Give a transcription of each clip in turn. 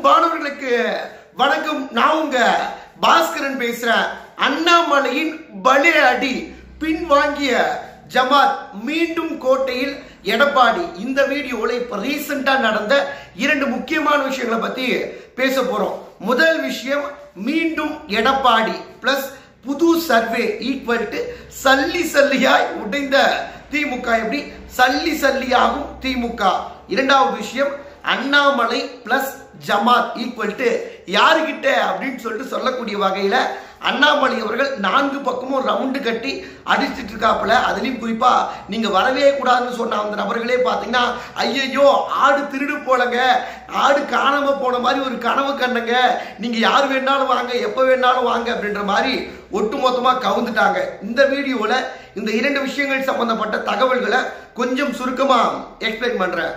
அன்பானவர்களுக்கு வணக்கம் நான் உங்க பாஸ்கரன் பேசுறேன் அண்ணாமலையின் பலே அடி பின்வாங்கிய ஜமாத் மீண்டும் கோட்டையில் எடப்பாடி இந்த வீடியோல இப்ப ரீசெண்டா நடந்த இரண்டு முக்கியமான விஷயங்களை பத்தி பேச போறோம் முதல் விஷயம் மீண்டும் எடப்பாடி பிளஸ் புது சர்வே ஈக்குவல் டு சல்லி சல்லியாய் உடைந்த திமுக எப்படி சல்லி சல்லியாகும் திமுக இரண்டாவது விஷயம் Annamalai plus Jamaat equal to யாருகிட்ட அப்படின்னு சொல்லிட்டு சொல்லக்கூடிய வகையில அண்ணாமலை அவர்கள் நான்கு பக்கமும் ரவுண்டு கட்டி அடிச்சிட்டு இருக்காப்புல அதுலயும் குறிப்பா நீங்க வரவே கூடாதுன்னு சொன்ன அந்த நபர்களே பாத்தீங்கன்னா ஐயையோ ஆடு திருடு போலங்க ஆடு காணாம போன மாதிரி ஒரு கனவு கண்டங்க நீங்க யார் வேணாலும் வாங்க எப்ப வேணாலும் வாங்க அப்படின்ற மாதிரி ஒட்டுமொத்தமா கவுந்துட்டாங்க இந்த வீடியோல இந்த இரண்டு விஷயங்கள் சம்பந்தப்பட்ட தகவல்களை கொஞ்சம் சுருக்கமா எக்ஸ்பிளைன் பண்றேன்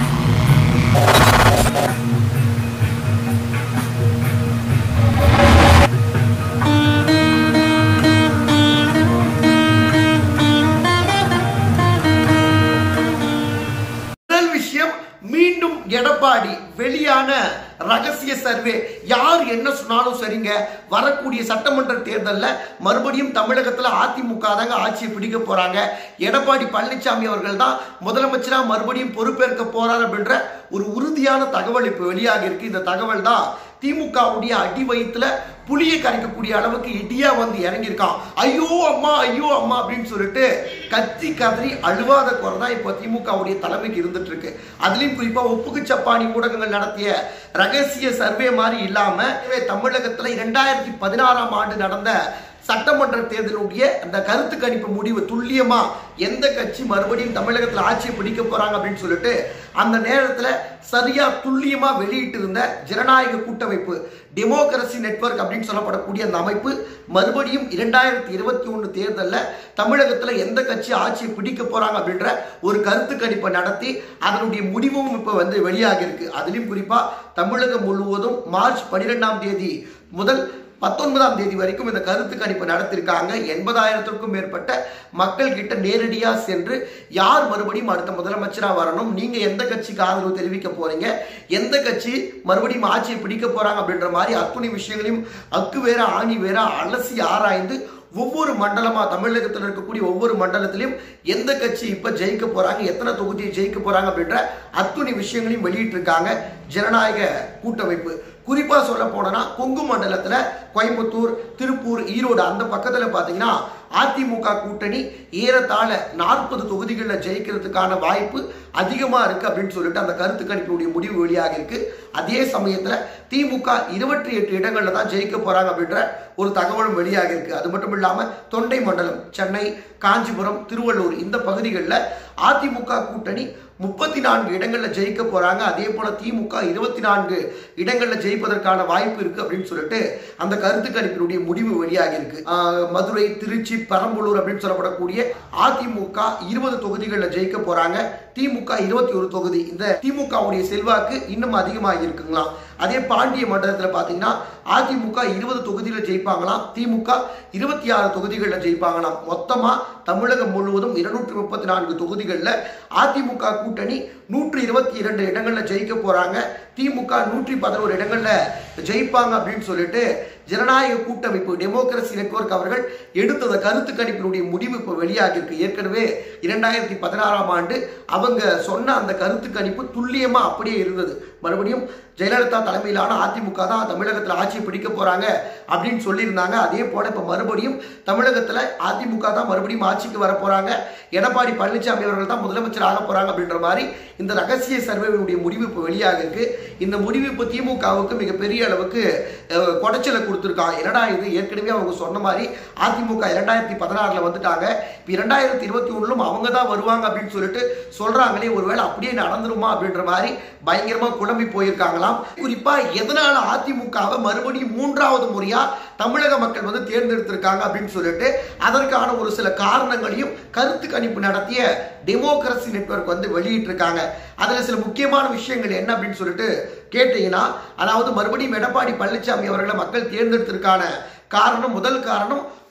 முதல் விஷயம் மீண்டும் எடப்பாடி வெளியான ரகசிய சர்வே யார் என்ன சொன்னாலும் சரிங்க வரக்கூடிய சட்டமன்ற தேர்தலில் மறுபடியும் தமிழகத்தில் அதிமுக தாங்க ஆட்சியை பிடிக்க போறாங்க எடப்பாடி பழனிசாமி அவர்கள் தான் முதலமைச்சரா மறுபடியும் பொறுப்பேற்க போறார் அப்படின்ற ஒரு உறுதியான தகவல் இப்போ வெளியாக இருக்கு இந்த தகவல் தான் திமுகவுடைய அடி வயிற்றுல புளியை கரைக்கக்கூடிய அளவுக்கு இடியா வந்து இறங்கியிருக்கான் ஐயோ அம்மா ஐயோ அம்மா அப்படின்னு சொல்லிட்டு கத்தி கதறி அழுவாத குறை தான் இப்போ திமுகவுடைய தலைமைக்கு இருந்துட்டு இருக்கு அதுலயும் குறிப்பா ஒப்புக்கு சப்பானி ஊடகங்கள் நடத்திய ரகசிய சர்வே மாதிரி இல்லாம இதுவே தமிழகத்துல இரண்டாயிரத்தி பதினாறாம் ஆண்டு நடந்த சட்டமன்ற தேர்தலுடைய அந்த கருத்து கணிப்பு முடிவு துல்லியமா எந்த கட்சி மறுபடியும் தமிழகத்தில் ஆட்சியை பிடிக்க போறாங்க அப்படின்னு சொல்லிட்டு அந்த நேரத்துல சரியா துல்லியமா வெளியிட்டு இருந்த ஜனநாயக கூட்டமைப்பு டெமோக்ரசி நெட்வொர்க் அப்படின்னு சொல்லப்படக்கூடிய அந்த அமைப்பு மறுபடியும் இரண்டாயிரத்தி இருபத்தி ஒன்று தேர்தலில் தமிழகத்தில் எந்த கட்சி ஆட்சியை பிடிக்க போறாங்க அப்படின்ற ஒரு கருத்து கணிப்பை நடத்தி அதனுடைய முடிவும் இப்போ வந்து வெளியாகி இருக்கு அதுலயும் குறிப்பா தமிழகம் முழுவதும் மார்ச் பன்னிரெண்டாம் தேதி முதல் பத்தொன்பதாம் தேதி வரைக்கும் இந்த கருத்து கணிப்பு நடத்திருக்காங்க எண்பதாயிரத்திற்கும் மேற்பட்ட மக்கள் கிட்ட நேரடியா சென்று யார் மறுபடியும் அடுத்த முதலமைச்சரா வரணும் நீங்க எந்த கட்சிக்கு ஆதரவு தெரிவிக்க போறீங்க எந்த கட்சி மறுபடியும் ஆட்சியை பிடிக்க போறாங்க அப்படின்ற மாதிரி அத்துணை விஷயங்களையும் அக்கு வேற ஆணி வேற அலசி ஆராய்ந்து ஒவ்வொரு மண்டலமா தமிழகத்தில் இருக்கக்கூடிய ஒவ்வொரு மண்டலத்திலையும் எந்த கட்சி இப்ப ஜெயிக்க போறாங்க எத்தனை தொகுதியை ஜெயிக்க போறாங்க அப்படின்ற அத்துணை விஷயங்களையும் வெளியிட்டு இருக்காங்க ஜனநாயக கூட்டமைப்பு குறிப்பா சொல்ல போனோம்னா கொங்கு மண்டலத்துல கோயம்புத்தூர் திருப்பூர் ஈரோடு அந்த பக்கத்துல பாத்தீங்கன்னா அதிமுக கூட்டணி ஏறத்தாழ நாற்பது தொகுதிகளில் ஜெயிக்கிறதுக்கான வாய்ப்பு அதிகமா இருக்கு அப்படின்னு சொல்லிட்டு அந்த கருத்து கணிப்பினுடைய முடிவு வெளியாக இருக்கு அதே சமயத்துல திமுக இருபத்தி எட்டு இடங்கள்ல தான் ஜெயிக்க போறாங்க அப்படின்ற ஒரு தகவலும் வெளியாக இருக்கு அது மட்டும் இல்லாம தொண்டை மண்டலம் சென்னை காஞ்சிபுரம் திருவள்ளூர் இந்த பகுதிகளில் அதிமுக கூட்டணி முப்பத்தி நான்கு இடங்கள்ல ஜெயிக்க போறாங்க அதே போல திமுக இருபத்தி நான்கு இடங்கள்ல ஜெயிப்பதற்கான வாய்ப்பு இருக்கு அப்படின்னு சொல்லிட்டு அந்த கருத்து கணிப்பினுடைய முடிவு வெளியாகி இருக்கு ஆஹ் மதுரை திருச்சி பெரம்பலூர் அப்படின்னு சொல்லப்படக்கூடிய அதிமுக இருபது தொகுதிகளில் ஜெயிக்க போறாங்க திமுக இருபத்தி ஒரு தொகுதி இந்த திமுகவுடைய செல்வாக்கு இன்னும் அதிகமாக இருக்குங்களாம் அதே பாண்டிய மண்டலத்தில் பார்த்தீங்கன்னா அதிமுக இருபது தொகுதியில் ஜெயிப்பாங்களாம் திமுக இருபத்தி ஆறு தொகுதிகளில் ஜெயிப்பாங்களாம் மொத்தமா தமிழகம் முழுவதும் இருநூற்றி முப்பத்தி நான்கு தொகுதிகளில் அதிமுக கூட்டணி நூற்றி இருபத்தி இரண்டு இடங்களில் ஜெயிக்க போறாங்க திமுக நூற்றி பதினோரு இடங்கள்ல ஜெயிப்பாங்க அப்படின்னு சொல்லிட்டு ஜனநாயக கூட்டமைப்பு டெமோக்ரசி நெட்வொர்க் அவர்கள் எடுத்த அந்த கருத்து கணிப்பினுடைய முடிவு இப்போ வெளியாகி இருக்கு ஏற்கனவே இரண்டாயிரத்தி பதினாறாம் ஆண்டு அவங்க சொன்ன அந்த கருத்து கணிப்பு துல்லியமா அப்படியே இருந்தது மறுபடியும் ஜெயலலிதா தலைமையிலான அதிமுக தான் தமிழகத்தில் ஆட்சி பிடிக்க போறாங்க அப்படின்னு சொல்லியிருந்தாங்க அதே போல இப்போ மறுபடியும் தமிழகத்தில் அதிமுக தான் மறுபடியும் ஆட்சிக்கு வர போறாங்க எடப்பாடி பழனிசாமி அவர்கள் தான் முதலமைச்சர் ஆக போறாங்க அப்படின்ற மாதிரி இந்த ரகசிய சர்வேவினுடைய முடிவு இப்போ வெளியாக இருக்கு இந்த முடிவு இப்போ திமுகவுக்கு மிகப்பெரிய அளவுக்கு அஹ், குடைச்சலை கொடுத்துருக்காங்க என்னடா இது ஏற்கனவே அவங்க சொன்ன மாதிரி அதிமுக இரண்டாயிரத்தி பதினாறுல வந்துட்டாங்க இப்போ இரண்டாயிரத்தி இருபத்தி ஒண்ணுலும் அவங்க தான் வருவாங்க அப்படின்னு சொல்லிட்டு சொல்றாங்களே ஒருவேளை அப்படியே நடந்துருமா அப்படின்ற மாதிரி பயங்கரமா குழம்பி போயிருக்காங்களாம் குறிப்பா எதனால அதிமுகவை மறுபடியும் மூன்றாவது முறையா தமிழக மக்கள் வந்து தேர்ந்தெடுத்திருக்காங்க அப்படின்னு சொல்லிட்டு அதற்கான ஒரு சில காரணங்களையும் கருத்து கணிப்பு நடத்திய டெமோக்ரசி நெட்வொர்க் வந்து வெளியிட்டிருக்காங்க அதுல சில முக்கியமான விஷயங்கள் என்ன அப்படின்னு சொல்லிட்டு கேட்டீங்கன்னா அதாவது மறுபடியும் எடப்பாடி பழனிசாமி அவர்களை மக்கள் தேர்ந்தெடுத்திருக்கான காரணம் முதல் காரணம்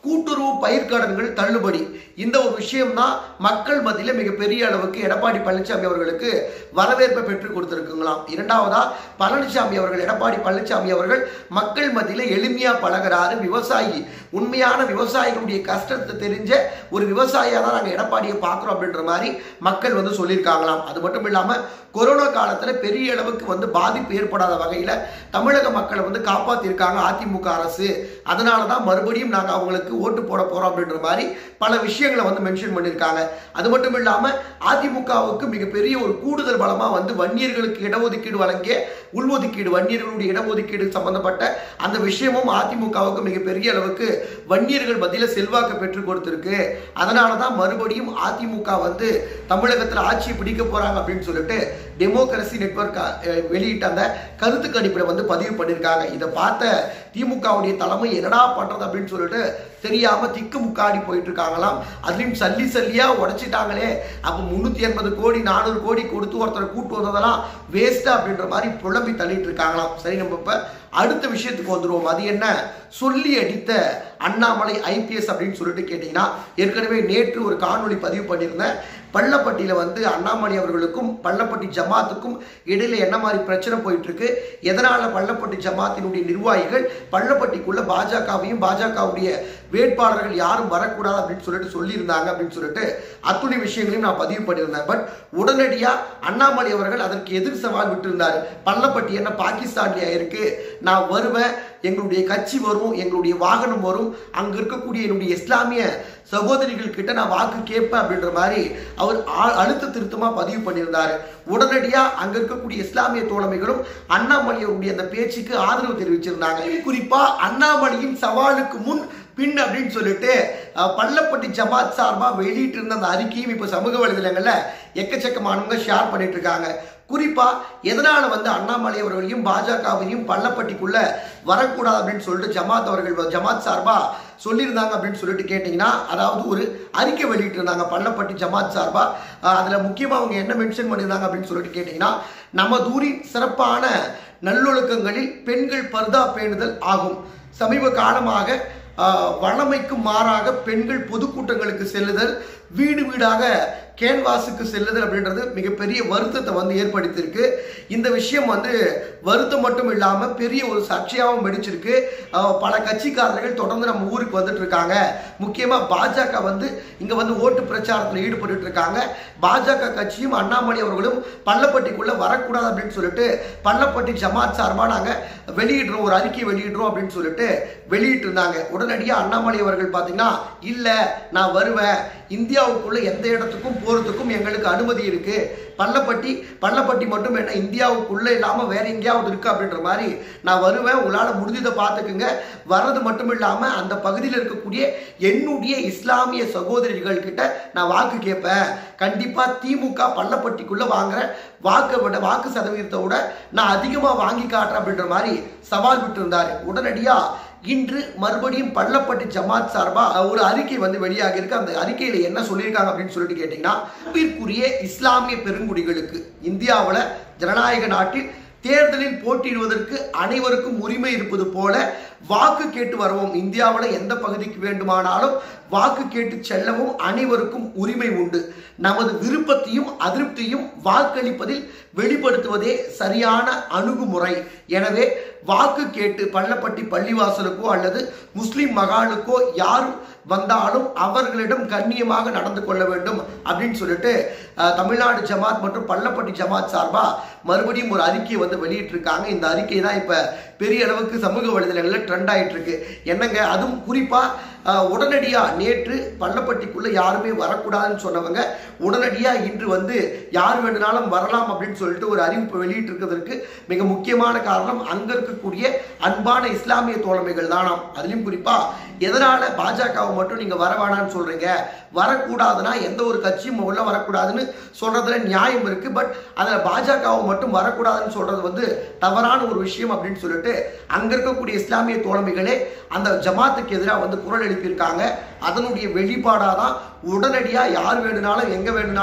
கூட்டுறவு பயிர்க்கடன்கள் தள்ளுபடி இந்த ஒரு விஷயம் தான் மக்கள் மத்தியில் மிகப்பெரிய அளவுக்கு எடப்பாடி பழனிசாமி அவர்களுக்கு வரவேற்பை பெற்றுக் கொடுத்திருக்குங்களாம் இரண்டாவதா பழனிசாமி அவர்கள் எடப்பாடி பழனிசாமி அவர்கள் மக்கள் மத்தியில் எளிமையா பழகுறாரு விவசாயி உண்மையான விவசாயிகளுடைய கஷ்டத்தை தெரிஞ்ச ஒரு விவசாயியா தான் நாங்கள் எடப்பாடியை பார்க்குறோம் அப்படின்ற மாதிரி மக்கள் வந்து சொல்லியிருக்காங்களாம் அது மட்டும் இல்லாம கொரோனா காலத்துல பெரிய அளவுக்கு வந்து பாதிப்பு ஏற்படாத வகையில தமிழக மக்களை வந்து காப்பாத்திருக்காங்க அதிமுக அரசு அதனால தான் மறுபடியும் நாங்க அவங்களுக்கு ஓட்டு போட போறோம் அப்படின்ற மாதிரி பல விஷயங்களை வந்து மென்ஷன் பண்ணியிருக்காங்க அது மட்டும் இல்லாம அதிமுகவுக்கு மிகப்பெரிய ஒரு கூடுதல் பலமா வந்து வன்னியர்களுக்கு இடஒதுக்கீடு வழங்கிய உள்ஒதுக்கீடு வன்னியர்களுடைய இடஒதுக்கீடு சம்பந்தப்பட்ட அந்த விஷயமும் அதிமுகவுக்கு மிகப்பெரிய அளவுக்கு வன்னியர்கள் மத்தியில் செல்வாக்கு பெற்றுக் கொடுத்திருக்கு அதனால தான் மறுபடியும் அதிமுக வந்து தமிழகத்தில் ஆட்சியை பிடிக்க போறாங்க அப்படின்னு சொல்லிட்டு டெமோக்ரஸி நெட்வொர்க் வெளியிட்ட அந்த கருத்து கணிப்பில் வந்து பதிவு பண்ணியிருக்காங்க இதை பார்த்த திமுகவுடைய தலைமை என்னடா பண்றது அப்படின்னு சொல்லிட்டு தெரியாம திக்கு முக்காடி போயிட்டு இருக்காங்களாம் அதுலயும் சல்லி சல்லியா உடைச்சிட்டாங்களே அப்ப முன்னூத்தி எண்பது கோடி நானூறு கோடி கொடுத்து ஒருத்தரை கூட்டு வந்ததெல்லாம் வேஸ்டா அப்படின்ற மாதிரி புலம்பி தள்ளிட்டு இருக்காங்களாம் சரி நம்ம இப்ப அடுத்த விஷயத்துக்கு வந்துருவோம் அது என்ன சொல்லி அடித்த அண்ணாமலை ஐபிஎஸ் அப்படின்னு சொல்லிட்டு கேட்டீங்கன்னா ஏற்கனவே நேற்று ஒரு காணொளி பதிவு பண்ணியிருந்தேன் பள்ளப்பட்டியில வந்து அண்ணாமலை அவர்களுக்கும் பள்ளப்பட்டி ஜமாத்துக்கும் இடையில என்ன மாதிரி பிரச்சனை போயிட்டு இருக்கு எதனால பள்ளப்பட்டி ஜமாத்தினுடைய நிர்வாகிகள் பள்ளப்பட்டிக்குள்ள பாஜகவையும் பாஜகவுடைய வேட்பாளர்கள் யாரும் வரக்கூடாது அப்படின்னு சொல்லிட்டு சொல்லியிருந்தாங்க அப்படின்னு சொல்லிட்டு அத்துணை விஷயங்களையும் நான் பதிவு பண்ணியிருந்தேன் பட் உடனடியா அண்ணாமலை அவர்கள் அதற்கு எதிர் சவால் விட்டிருந்தார் பள்ளப்பட்டி என்ன பாகிஸ்தான்லயா இருக்கு நான் வருவேன் எங்களுடைய கட்சி வரும் எங்களுடைய வாகனம் வரும் அங்க இருக்கக்கூடிய என்னுடைய இஸ்லாமிய சகோதரிகள் கிட்ட நான் வாக்கு கேட்பேன் அப்படின்ற மாதிரி அவர் ஆ- அழுத்த திருத்தமா பதிவு பண்ணியிருந்தாரு உடனடியா அங்க இருக்கக்கூடிய இஸ்லாமிய தோழமைகளும் அண்ணாமலையுடைய அந்த பேச்சுக்கு ஆதரவு தெரிவிச்சிருந்தாங்க குறிப்பா அண்ணாமலையின் சவாலுக்கு முன் பின் அப்படின்னு சொல்லிட்டு அஹ், பள்ளப்பட்டி ஜமாத் சார்பா வெளியிட்டு இருந்த அந்த அறிக்கையும் இப்ப சமூக வலைதளங்கள்ல எக்கச்சக்கமானவங்க ஷேர் பண்ணிட்டு இருக்காங்க குறிப்பா எதனால வந்து அண்ணாமலை அவர்களையும் பாஜகவையும் பள்ளப்பட்டிக்குள்ள வரக்கூடாது அப்படின்னு சொல்லிட்டு ஜமாத் அவர்கள் ஜமாத் சார்பா சொல்லியிருந்தாங்க அப்படின்னு சொல்லிட்டு கேட்டிங்கன்னா அதாவது ஒரு அறிக்கை வெளியிட்டு இருந்தாங்க பள்ளப்பட்டி ஜமாத் சார்பா அஹ், அதுல முக்கியமா அவங்க என்ன மென்ஷன் பண்ணியிருந்தாங்க அப்படின்னு சொல்லிட்டு கேட்டிங்கன்னா நமதூரின் சிறப்பான நல்லொழுக்கங்களில் பெண்கள் பர்தா பேணுதல் ஆகும் சமீப காலமாக ஆஹ், வழமைக்கு மாறாக பெண்கள் பொதுக்கூட்டங்களுக்கு செல்லுதல் வீடு வீடாக கேன்வாஸுக்கு செல்லுதல் அப்படின்றது மிகப்பெரிய வருத்தத்தை வந்து ஏற்படுத்தியிருக்கு இந்த விஷயம் வந்து வருத்தம் மட்டும் இல்லாம பெரிய ஒரு சர்ச்சையாகவும் வெடிச்சிருக்கு ஆஹ், பல கட்சிக்காரர்கள் தொடர்ந்து நம்ம ஊருக்கு வந்துட்டு இருக்காங்க முக்கியமா பாஜக வந்து இங்க வந்து ஓட்டு பிரச்சாரத்தில் ஈடுபட்டு இருக்காங்க பாஜக கட்சியும் அண்ணாமலை அவர்களும் பள்ளப்பட்டிக்குள்ள வரக்கூடாது அப்படின்னு சொல்லிட்டு பள்ளப்பட்டி ஜமாத் சார்பா நாங்க வெளியிடுறோம் ஒரு அறிக்கை வெளியிடுறோம் அப்படின்னு சொல்லிட்டு வெளியிட்டு இருந்தாங்க உடனடியாக அண்ணாமலை அவர்கள் பார்த்தீங்கன்னா இல்ல நான் வருவேன் இந்தியாவுக்குள்ள எந்த இடத்துக்கும் போறதுக்கும் எங்களுக்கு அனுமதி இருக்கு பள்ளப்பட்டி பள்ளப்பட்டி மட்டும் என்ன இந்தியாவுக்குள்ள இல்லாம வேற எங்கேயாவது இருக்கு அப்படின்ற மாதிரி நான் வருவேன் உங்களால முடிஞ்சதை பார்த்துக்குங்க வர்றது மட்டும் இல்லாம அந்த பகுதியில் இருக்கக்கூடிய என்னுடைய இஸ்லாமிய சகோதரிகள் கிட்ட நான் வாக்கு கேட்பேன் கண்டிப்பா திமுக பள்ளப்பட்டிக்குள்ள வாங்குற வாக்கை விட வாக்கு சதவீதத்தை விட நான் அதிகமா வாங்கி காட்டுறேன் அப்படின்ற மாதிரி சவால் விட்டு இருந்தாரு உடனடியா இன்று மறுபடியும் பள்ளப்பட்டி ஜமாத் சார்பா ஒரு அறிக்கை வந்து வெளியாகி இருக்கு அந்த அறிக்கையில என்ன சொல்லியிருக்காங்க அப்படின்னு சொல்லிட்டு கேட்டீங்கன்னா அன்பிற்குரிய இஸ்லாமிய பெருங்குடிகளுக்கு இந்தியாவுல ஜனநாயக நாட்டில் தேர்தலில் போட்டியிடுவதற்கு அனைவருக்கும் உரிமை இருப்பது போல வாக்கு கேட்டு வருவோம் இந்தியாவில் எந்த பகுதிக்கு வேண்டுமானாலும் வாக்கு கேட்டு செல்லவும் அனைவருக்கும் உரிமை உண்டு நமது விருப்பத்தையும் அதிருப்தியும் வாக்களிப்பதில் வெளிப்படுத்துவதே சரியான அணுகுமுறை எனவே வாக்கு கேட்டு பள்ளப்பட்டி பள்ளிவாசலுக்கோ அல்லது முஸ்லிம் மகாலுக்கோ யார் வந்தாலும் அவர்களிடம் கண்ணியமாக நடந்து கொள்ள வேண்டும் அப்படின்னு சொல்லிட்டு அஹ், தமிழ்நாடு ஜமாத் மற்றும் பள்ளப்பட்டி ஜமாத் சார்பா மறுபடியும் ஒரு அறிக்கையை வந்து வெளியிட்டிருக்காங்க இந்த அறிக்கை தான் இப்ப பெரிய அளவுக்கு சமூக வலைதளங்களில் ட்ரெண்ட் ஆயிட்டு இருக்கு என்னங்க அதுவும் குறிப்பா அஹ், உடனடியா நேற்று பள்ளப்பட்டிக்குள்ள யாருமே வரக்கூடாதுன்னு சொன்னவங்க உடனடியா இன்று வந்து யார் வேணுனாலும் வரலாம் அப்படின்னு சொல்லிட்டு ஒரு அறிவிப்பு வெளியிட்டு இருக்கிறதுக்கு மிக முக்கியமான காரணம் அங்க இருக்கக்கூடிய அன்பான இஸ்லாமிய தோழமைகள் தானாம் அதுலயும் குறிப்பா எதனால பாஜகவை மட்டும் நீங்க வர வேணாம்னு சொல்றீங்க வரக்கூடாதுன்னா எந்த ஒரு கட்சியும் உள்ள வரக்கூடாதுன்னு சொல்றதுல நியாயம் இருக்கு பட் அதுல பாஜகவை மட்டும் வரக்கூடாதுன்னு சொல்றது வந்து தவறான ஒரு விஷயம் அப்படின்னு சொல்லிட்டு அங்க இருக்கக்கூடிய இஸ்லாமிய தோழமைகளே அந்த ஜமாத்துக்கு எதிராக வந்து குரல் எழுப்பியிருக்காங்க அதனுடைய வெளிப்பாடாக தான் உடனடியாக யார் வேணுனாலும் எங்கே வேணுனாலும்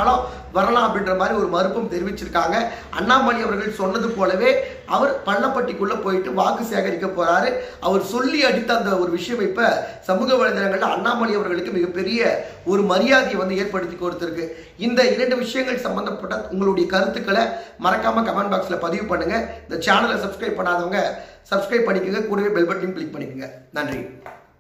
வரலாம் அப்படின்ற மாதிரி ஒரு மறுப்பும் தெரிவிச்சிருக்காங்க அண்ணாமலை அவர்கள் சொன்னது போலவே அவர் பள்ளப்பட்டிக்குள்ள போயிட்டு வாக்கு சேகரிக்க போறாரு அவர் சொல்லி அடித்த அந்த ஒரு விஷயம் இப்ப சமூக வலைதளங்கள்ல அண்ணாமலை அவர்களுக்கு மிகப்பெரிய ஒரு மரியாதையை வந்து ஏற்படுத்தி கொடுத்திருக்கு இந்த இரண்டு விஷயங்கள் சம்பந்தப்பட்ட உங்களுடைய கருத்துக்களை மறக்காம கமெண்ட் பாக்ஸ்ல பதிவு பண்ணுங்க இந்த சேனலை சப்ஸ்கிரைப் பண்ணாதவங்க சப்ஸ்கிரைப் பண்ணிக்கோங்க கூடவே பெல் பட்டனையும் கிளிக் பண்ணிக்கோங்க நன்றி